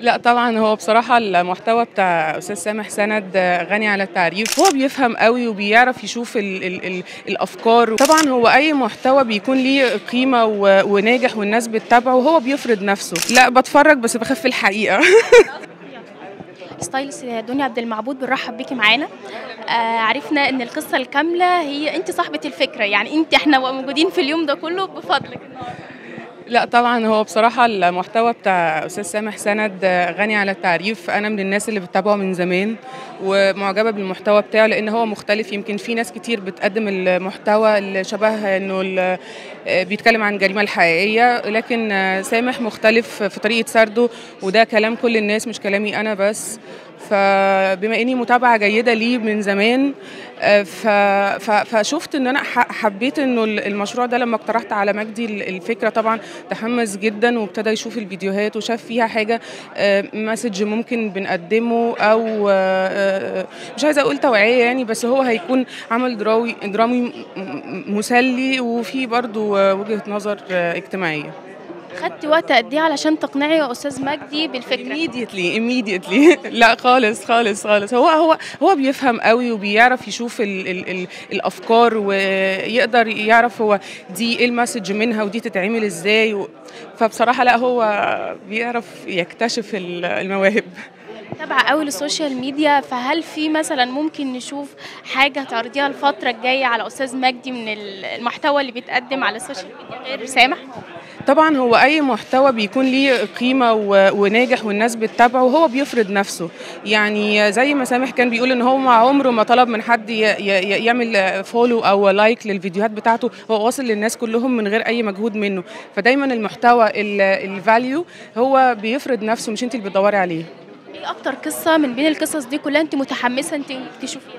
لا طبعا هو بصراحة المحتوى بتاع أستاذ سامح سند غني على التعريف هو بيفهم قوي وبيعرف يشوف ال ال ال الأفكار طبعا هو أي محتوى بيكون ليه قيمة و- وناجح والناس بتتابعه وهو بيفرض نفسه لا بتفرج بس بخاف الحقيقة ستايلس دنيا عبد المعبود بنرحب بيكي معانا آه عرفنا ان القصه الكامله هي انت صاحبه الفكره يعني انت احنا موجودين في اليوم ده كله بفضلك لا طبعا هو بصراحة المحتوى بتاع أستاذ سامح سند غني على التعريف أنا من الناس اللي بتابعه من زمان ومعجبة بالمحتوى بتاعه لأن هو مختلف يمكن في ناس كتير بتقدم المحتوى اللي شبه إنه ال- بيتكلم عن الجريمة الحقيقية لكن سامح مختلف في طريقة سرده وده كلام كل الناس مش كلامي أنا بس فبما اني متابعه جيده ليه من زمان آه، ف- ف- فشفت ان انا ح- حبيت انه ال- المشروع ده لما اقترحت على مجدي ال- الفكره طبعا تحمس جدا وابتدى يشوف الفيديوهات وشاف فيها حاجه مسج ممكن بنقدمه او آه، آه، مش عايزه اقول توعيه يعني بس هو هيكون عمل دراوي درامي م- م- مسلي وفي برضو آه، وجهه نظر آه، اجتماعيه خدتي وقت قد ايه علشان تقنعي يا استاذ مجدي بالفكره immediately immediately لا خالص خالص خالص هو هو هو بيفهم قوي وبيعرف يشوف ال ال ال الافكار ويقدر يعرف هو دي ايه المسج منها ودي تتعمل ازاي و فبصراحه لا هو بيعرف يكتشف ال- المواهب تابعه قوي للسوشيال ميديا فهل في مثلا ممكن نشوف حاجه تعرضيها الفتره الجايه على استاذ مجدي من المحتوى اللي بيتقدم على السوشيال ميديا غير سامح طبعا هو اي محتوى بيكون ليه قيمه و- وناجح والناس بتتابعه وهو بيفرض نفسه يعني زي ما سامح كان بيقول ان هو مع عمره ما طلب من حد ي- ي- يعمل فولو او لايك للفيديوهات بتاعته هو واصل للناس كلهم من غير اي مجهود منه فدايما المحتوى الفاليو هو بيفرض نفسه مش انت اللي بتدوري عليه ايه اكتر قصه من بين القصص دي كلها انت متحمسه انت تشوفيها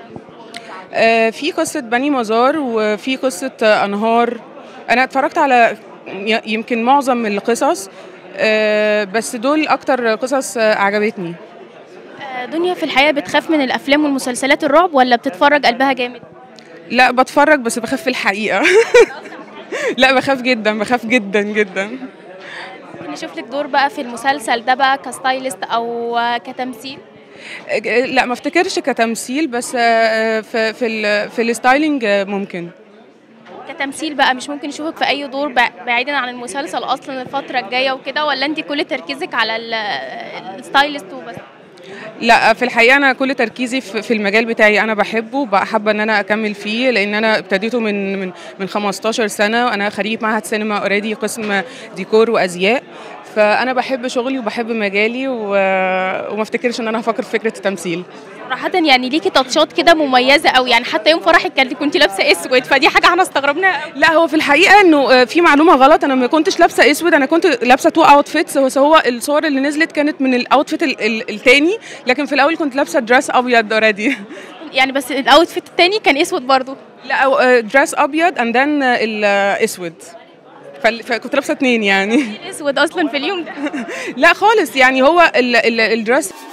آه، في قصة بني مزار وفي قصة آه، أنهار أنا اتفرجت على ي- يمكن معظم من القصص آه، بس دول أكتر قصص آه، عجبتني آه، دنيا في الحياه بتخاف من الافلام والمسلسلات الرعب ولا بتتفرج قلبها جامد لا بتفرج بس بخاف الحقيقة لا بخاف جدا بخاف جدا جدا ممكن نشوف لك دور بقى في المسلسل ده بقى كستايلست او آه، كتمثيل آه، لا ما افتكرش كتمثيل بس آه، في في ال- في الستايلينج آه، ممكن كتمثيل بقى مش ممكن نشوفك في اي دور بع- بعيدا عن المسلسل اصلا الفتره الجايه وكده ولا انت كل تركيزك على ال- الستايلست وبس لا في الحقيقه انا كل تركيزي في في المجال بتاعي انا بحبه بقى حابه ان انا اكمل فيه لان انا ابتديته من من من 15 سنه انا خريج معهد سينما اوريدي قسم ديكور وازياء فانا بحب شغلي وبحب مجالي و... وما افتكرش ان انا هفكر في فكره التمثيل صراحة يعني ليكي تاتشات كده مميزة قوي يعني حتى يوم فرحك كانت كنت لابسة اسود فدي حاجة احنا استغربناها قوي لا هو في الحقيقه انه آه، في معلومه غلط انا ما كنتش لابسه اسود انا كنت لابسه تو اوتفيتس بس هو الصور اللي نزلت كانت من الاوتفيت ال- ال- التاني لكن في الاول كنت لابسه دريس ابيض اوريدي يعني بس الاوتفيت التاني كان اسود برضو لا دريس ابيض اند ذن الاسود فال- فكنت لابسه اتنين يعني اسود اصلا في اليوم ده لا خالص يعني هو ال- ال- الدريس